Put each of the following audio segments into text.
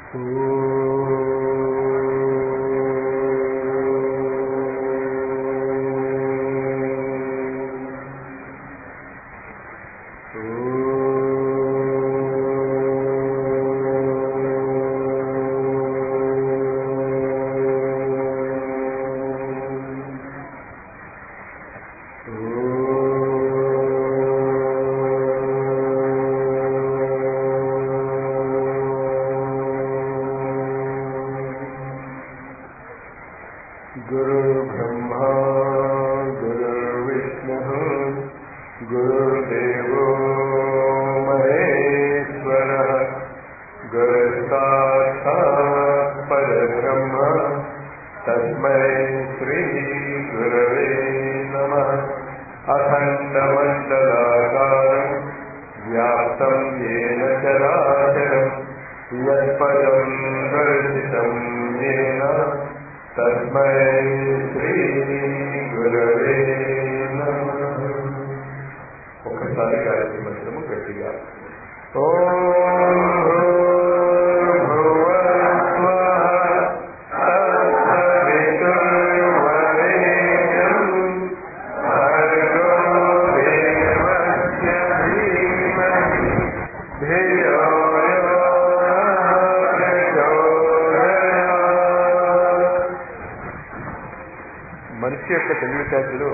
गुरुर्ब्रह्मा गुरुर्विष्णुः गुरुर्देवो महेश्वरः गुरुसाक्षात् परब्रह्म तस्मै श्रीगुरवे नमः अखण्डमण्डलाकारम् व्याप्तं येन चराचरम् यत्पदं दर्शितं येन तस्मै శ్రీగురవే ఒకసారి గాయత్రి మంత్రము గట్టిగా ఓం మనిషి యొక్క తెలివితేటలు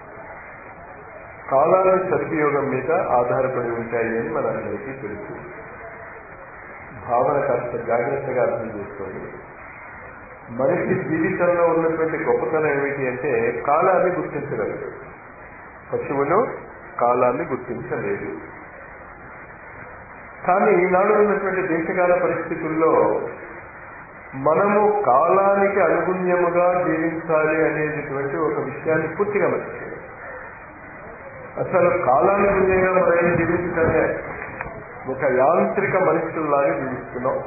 కాలాల సద్వియోగం మీద ఆధారపడి ఉంటాయి అని మనందరికీ తెలుసు భావన కాస్త జాగ్రత్తగా అర్థం చేసుకోండి మనిషి జీవితంలో ఉన్నటువంటి గొప్పతనం ఏమిటి అంటే కాలాన్ని గుర్తించగలదు పశువులు కాలాన్ని గుర్తించలేదు కానీ ఈనాడు ఉన్నటువంటి దేశకాల పరిస్థితుల్లో మనము కాలానికి అనుగుణ్యముగా జీవించాలి అనేటటువంటి ఒక విషయాన్ని పూర్తిగా మర్చిపోయాం అసలు కాలానికి గుణ్యంగా మనం జీవించడమే ఒక యాంత్రిక మనుషుల్లాగా జీవిస్తున్నాం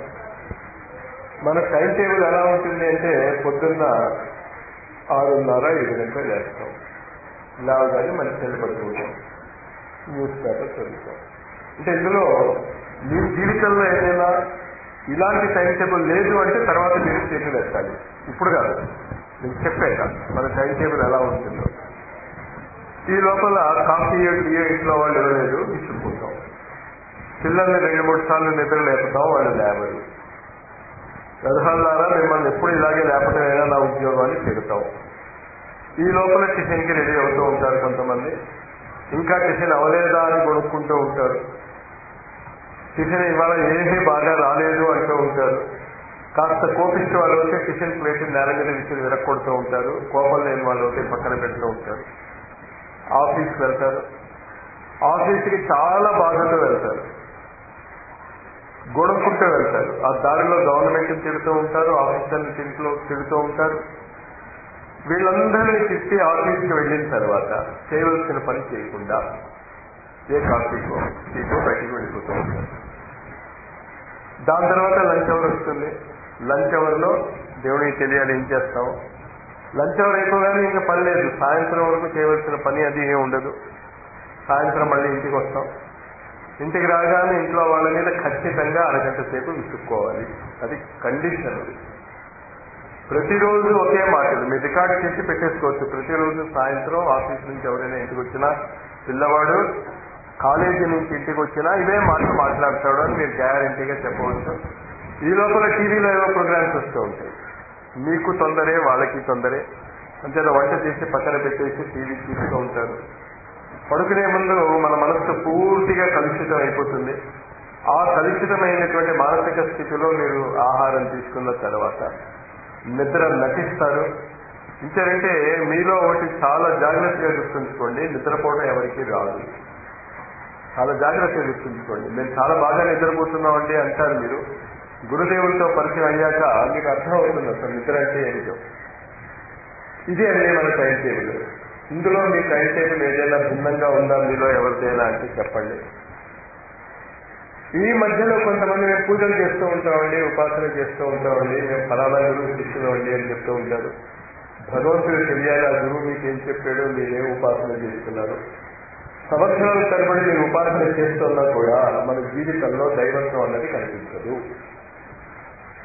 మన టైం టేబుల్ ఎలా ఉంటుంది అంటే పొద్దున్న ఆరున్నర ఏడు గంటలు లేస్తాం లేవగానే మంచి పడుకుంటాం న్యూస్ పేపర్ చదువుతాం అంటే ఇందులో మీ జీవితంలో ఏదైనా ఇలాంటి టైం టేబుల్ లేదు అంటే తర్వాత మీరు చేతులు ఎత్తాలి ఇప్పుడు కాదు నేను చెప్పాక మన టైం టేబుల్ ఎలా ఉంటుందో ఈ లోపల కాఫీ టీ ఇంట్లో వాళ్ళు ఇవ్వలేదు విసుకుపోతాం పిల్లల్ని రెండు మూడు సార్లు నిద్ర లేపుతాం వాళ్ళు లేవరు వ్యవహారాల మిమ్మల్ని ఎప్పుడు ఇలాగే లేపటమైనా నా ఉద్యోగం అని తిడతాం ఈ లోపల టిఫిన్కి రెడీ అవుతూ ఉంటారు కొంతమంది ఇంకా టిఫిన్ అవలేదా అని కొనుక్కుంటూ ఉంటారు టిఫిన్ ఇవాళ ఏమీ బాగా రాలేదు అంటూ ఉంటారు కాస్త కోపిస్తే వాళ్ళు వచ్చి టిఫిన్ ప్లేట్ నేల మీద విసిరి విరక్కొడుతూ ఉంటారు కోపం లేని వాళ్ళు వచ్చి పక్కన పెడుతూ ఉంటారు ఆఫీస్కి వెళ్తారు ఆఫీస్కి చాలా బాధతో వెళ్తారు గొడవకుంటూ వెళ్తారు ఆ దారిలో గవర్నమెంట్ తిడుతూ ఉంటారు ఆఫీసర్ని తింట్లో తిడుతూ ఉంటారు వీళ్ళందరినీ తిట్టి ఆఫీస్కి వెళ్ళిన తర్వాత చేయవలసిన పని చేయకుండా ఏ కాఫీకో టీకో బయటికి వెళ్ళిపోతూ ఉంటారు దాని తర్వాత లంచ్ అవర్ వస్తుంది లంచ్ అవర్లో దేవుడికి తెలియాలి ఏం చేస్తాం లంచ్ అవర్ అయిపోగానే ఇంకా పని లేదు సాయంత్రం వరకు చేయవలసిన పని అది ఏమి ఉండదు సాయంత్రం మళ్ళీ ఇంటికి వస్తాం ఇంటికి రాగానే ఇంట్లో వాళ్ళ మీద ఖచ్చితంగా అరగంట సేపు విసుక్కోవాలి అది కండిషన్ అది ప్రతిరోజు ఒకే మాటలు మీరు రికార్డు చేసి పెట్టేసుకోవచ్చు ప్రతిరోజు సాయంత్రం ఆఫీస్ నుంచి ఎవరైనా ఇంటికి వచ్చినా పిల్లవాడు కాలేజీ నుంచి ఇంటికి వచ్చినా ఇవే మాటలు మాట్లాడతాడు అని మీరు గ్యారంటీగా చెప్పవచ్చు ఈ లోపల టీవీలో ఏవో ప్రోగ్రామ్స్ వస్తూ ఉంటాయి మీకు తొందరే వాళ్ళకి తొందరే అంతే వంట చేసి పక్కన పెట్టేసి టీవీ చూస్తూ ఉంటారు పడుకునే ముందు మన మనస్సు పూర్తిగా కలుషితం అయిపోతుంది ఆ కలుషితమైనటువంటి మానసిక స్థితిలో మీరు ఆహారం తీసుకున్న తర్వాత నిద్ర నటిస్తారు ఇంకేంటే మీలో ఒకటి చాలా జాగ్రత్తగా గుర్తుంచుకోండి నిద్రపోవడం ఎవరికి రాదు చాలా జాగ్రత్తగా గుర్తుంచుకోండి మేము చాలా బాగా నిద్రపోతున్నామండి అంటారు మీరు గురుదేవులతో పరిచయం అయ్యాక మీకు అర్థం అవుతుంది అసలు నిద్ర అంటే ఏమిటో ఇది అనేది మన టైం టేబుల్ ఇందులో మీ టైం టేబుల్ ఏదైనా భిన్నంగా ఉందా మీలో ఎవరిదైనా అంటే చెప్పండి ఈ మధ్యలో కొంతమంది మేము పూజలు చేస్తూ ఉంటామండి ఉపాసన చేస్తూ ఉంటామండి మేము ఫలానా గురువు శిష్యులు అండి అని చెప్తూ ఉంటారు భగవంతుడు తెలియాలి ఆ గురువు మీకు ఏం చెప్పాడో మీరేం ఉపాసన చేస్తున్నారు సంవత్సరాల తరబడి మీరు ఉపాసన చేస్తున్నా కూడా మన జీవితంలో దైవత్వం అన్నది కనిపించదు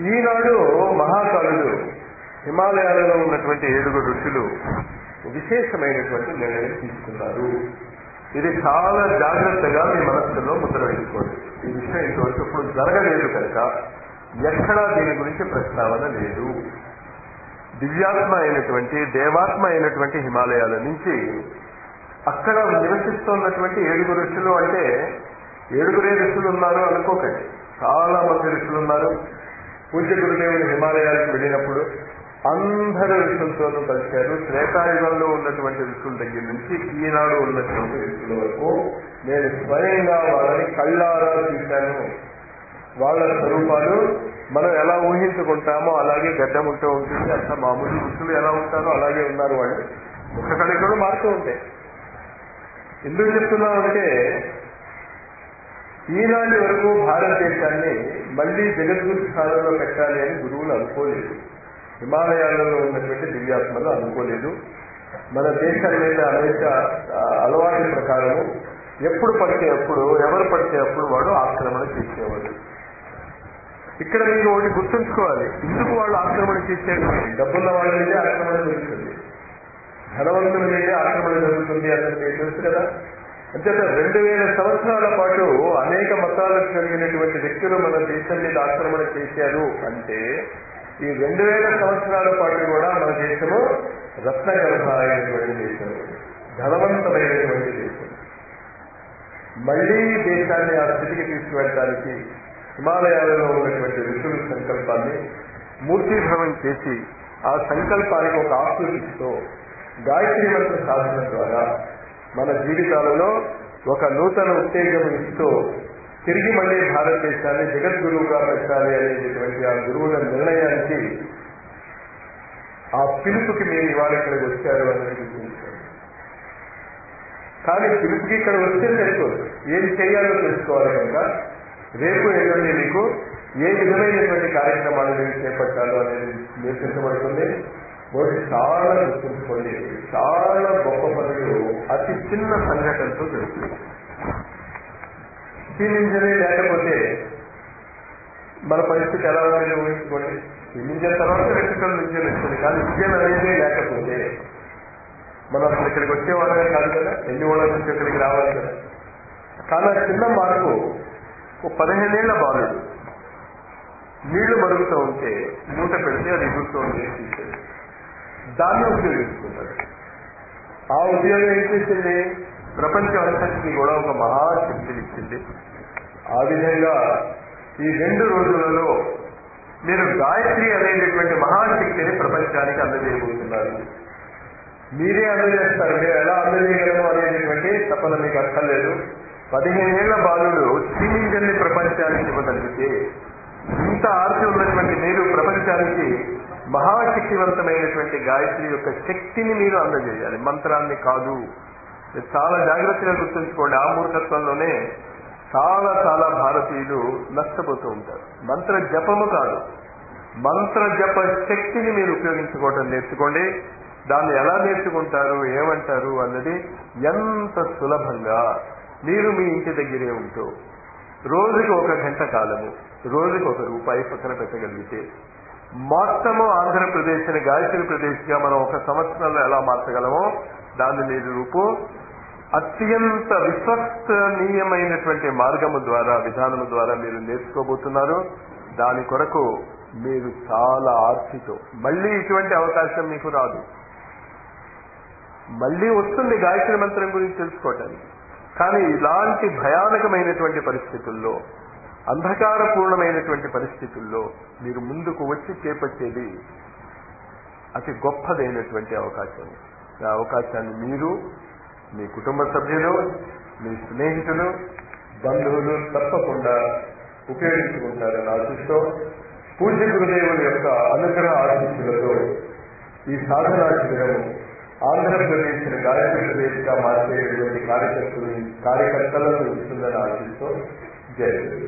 ఈనాడు మహాకాలుడు హిమాలయాలలో ఉన్నటువంటి ఏడుగురు ఋషులు విశేషమైనటువంటి నిర్ణయం తీసుకున్నారు ఇది చాలా జాగ్రత్తగా మీ మనస్సులో ముద్ర వేసుకోండి ఈ విషయం ఇంతవరకు ఇప్పుడు జరగలేదు కనుక ఎక్కడా దీని గురించి ప్రస్తావన లేదు దివ్యాత్మ అయినటువంటి దేవాత్మ అయినటువంటి హిమాలయాల నుంచి అక్కడ నివసిస్తున్నటువంటి ఏడుగురు ఋషులు అంటే ఏడుగురే ఋషులు ఉన్నారు అనుకోకండి చాలా మంది ఋషులు ఉన్నారు పూజ్య గురుదేవులు హిమాలయాలకు వెళ్ళినప్పుడు అందరు ఋషులతోనూ కలిశారు త్రేతాయుగంలో ఉన్నటువంటి ఋషుల దగ్గర నుంచి ఈనాడు ఉన్నటువంటి ఋషుల వరకు నేను స్వయంగా వాళ్ళని కళ్ళారా చూశాను వాళ్ళ స్వరూపాలు మనం ఎలా ఊహించుకుంటామో అలాగే గడ్డం ఉంటూ ఉంటుంది అంత మామూలు ఋషులు ఎలా ఉంటారో అలాగే ఉన్నారు వాళ్ళు ముఖ కళికలు మారుతూ ఉంటాయి ఎందుకు చెప్తున్నామంటే ఈనాటి వరకు భారతదేశాన్ని మళ్లీ జగద్గురు స్థానంలో పెట్టాలి అని గురువులు అనుకోలేదు హిమాలయాలలో ఉన్నటువంటి దివ్యాత్మలు అనుకోలేదు మన దేశం మీద అనేక అలవాటు ప్రకారము ఎప్పుడు పడితే అప్పుడు ఎవరు పడితే అప్పుడు వాడు ఆక్రమణ చేసేవాడు ఇక్కడ మీరు ఒకటి గుర్తుంచుకోవాలి ఎందుకు వాళ్ళు ఆక్రమణ చేసేది డబ్బున్న వాళ్ళ మీదే ఆక్రమణ జరుగుతుంది ధనవంతుల మీదే ఆక్రమణ జరుగుతుంది అన్నది మీకు తెలుసు కదా అంతేత రెండు వేల సంవత్సరాల పాటు అనేక మతాలకు కలిగినటువంటి వ్యక్తులు మన దేశం మీద ఆక్రమణ చేశారు అంటే ఈ రెండు వేల సంవత్సరాల పాటు కూడా మన దేశము రత్నగర్భ అయినటువంటి దేశం ధనవంతమైనటువంటి దేశం మళ్లీ దేశాన్ని ఆ స్థితికి తీసుకువెళ్ళడానికి హిమాలయాలలో ఉన్నటువంటి ఋషుల సంకల్పాన్ని మూర్తీభవం చేసి ఆ సంకల్పానికి ఒక ఆకృతితో గాయత్రి మంత్ర సాధన ద్వారా మన జీవితాలలో ఒక నూతన ఉత్తేజం ఇస్తూ తిరిగి మళ్ళీ భారతదేశాన్ని జగద్గురువుగా పెట్టాలి అనేటటువంటి ఆ గురువుల నిర్ణయానికి ఆ పిలుపుకి మీరు ఇవాళ ఇక్కడికి వచ్చారు అనేది గుర్తించారు కానీ పిలుపుకి ఇక్కడ వస్తే సరిపోదు ఏం చేయాలో తెలుసుకోవాలి కనుక రేపు ఎల్లుండి మీకు ఏ విధమైనటువంటి కార్యక్రమాలు మీరు చేపట్టాలో అనేది నేర్పించబడుతుంది ఒకటి చాలా గుర్తుంచుకోండి చాలా గొప్ప పనులు అతి చిన్న సంఘటనతో జరుగుతుంది స్టీల్ ఇంజనీ లేకపోతే మన పరిస్థితి ఎలా ఉందని ఊహించుకోండి స్టీల్ ఇంజన్ తర్వాత ఎలక్ట్రికల్ ఇంజన్ వచ్చింది కానీ ఇంజన్ అనేది లేకపోతే మనం అసలు ఇక్కడికి వచ్చేవాళ్ళమే కాదు కదా ఎన్ని వాళ్ళ నుంచి ఇక్కడికి రావాలి కదా కానీ ఆ చిన్న మార్పు ఒక పదిహేనేళ్ల బాలుడు నీళ్లు మరుగుతూ ఉంటే మూట పెడితే అది ఎగురుతోంది తీసేది దాన్ని ఉపయోగించుకుంటాడు ఆ ఉపయోగం ఏం చేసింది ప్రపంచం అంతటికి కూడా ఒక మహాశక్తినిచ్చింది ఆ విధంగా ఈ రెండు రోజులలో మీరు గాయత్రి అనేటటువంటి మహాశక్తిని ప్రపంచానికి అందజేయబోతున్నారు మీరే అందజేస్తారు మీరు ఎలా అందజేయగలము అనేటటువంటి తపన మీకు అక్కర్లేదు పదిహేనేళ్ల బాలుడు స్టీమ్ ఇంజన్ ని ప్రపంచానికి ఇవ్వగలిగితే ఇంత ఆర్తి ఉన్నటువంటి మీరు ప్రపంచానికి మహాశక్తివంతమైనటువంటి గాయత్రి యొక్క శక్తిని మీరు అందజేయాలి మంత్రాన్ని కాదు మీరు చాలా జాగ్రత్తగా గుర్తుంచుకోండి ఆ మూర్ఖత్వంలోనే చాలా చాలా భారతీయులు నష్టపోతూ ఉంటారు మంత్ర జపము కాదు మంత్ర జప శక్తిని మీరు ఉపయోగించుకోవటం నేర్చుకోండి దాన్ని ఎలా నేర్చుకుంటారు ఏమంటారు అన్నది ఎంత సులభంగా మీరు మీ ఇంటి దగ్గరే ఉంటూ రోజుకి ఒక గంట కాలము రోజుకి ఒక రూపాయి పక్కన పెట్టగలిగితే మొత్తము ఆంధ్రప్రదేశ్ ని గాయత్రి ప్రదేశ్ గా మనం ఒక సంవత్సరంలో ఎలా మార్చగలమో దాన్ని మీరు రూపు అత్యంత విశ్వసనీయమైనటువంటి మార్గము ద్వారా విధానము ద్వారా మీరు నేర్చుకోబోతున్నారు దాని కొరకు మీరు చాలా ఆర్తితో మళ్ళీ ఇటువంటి అవకాశం మీకు రాదు మళ్ళీ వస్తుంది గాయత్రి మంత్రం గురించి తెలుసుకోవటానికి కానీ ఇలాంటి భయానకమైనటువంటి పరిస్థితుల్లో అంధకారపూర్ణమైనటువంటి పరిస్థితుల్లో మీరు ముందుకు వచ్చి చేపట్టేది అతి గొప్పదైనటువంటి అవకాశం ఆ అవకాశాన్ని మీరు మీ కుటుంబ సభ్యులు మీ స్నేహితులు బంధువులు తప్పకుండా ఉపయోగించుకుంటారని ఆశిస్తూ పూజ్య గురుదేవుల యొక్క అనుగ్రహ ఆశీస్సులతో ఈ సాధనా శిబిరం ఆంధ్రప్రదేశ్ గాయత్రి ప్రదేశ్గా మార్చేటువంటి కార్యకర్తలు కార్యకర్తలను ఇస్తుందని ఆశిస్తూ జై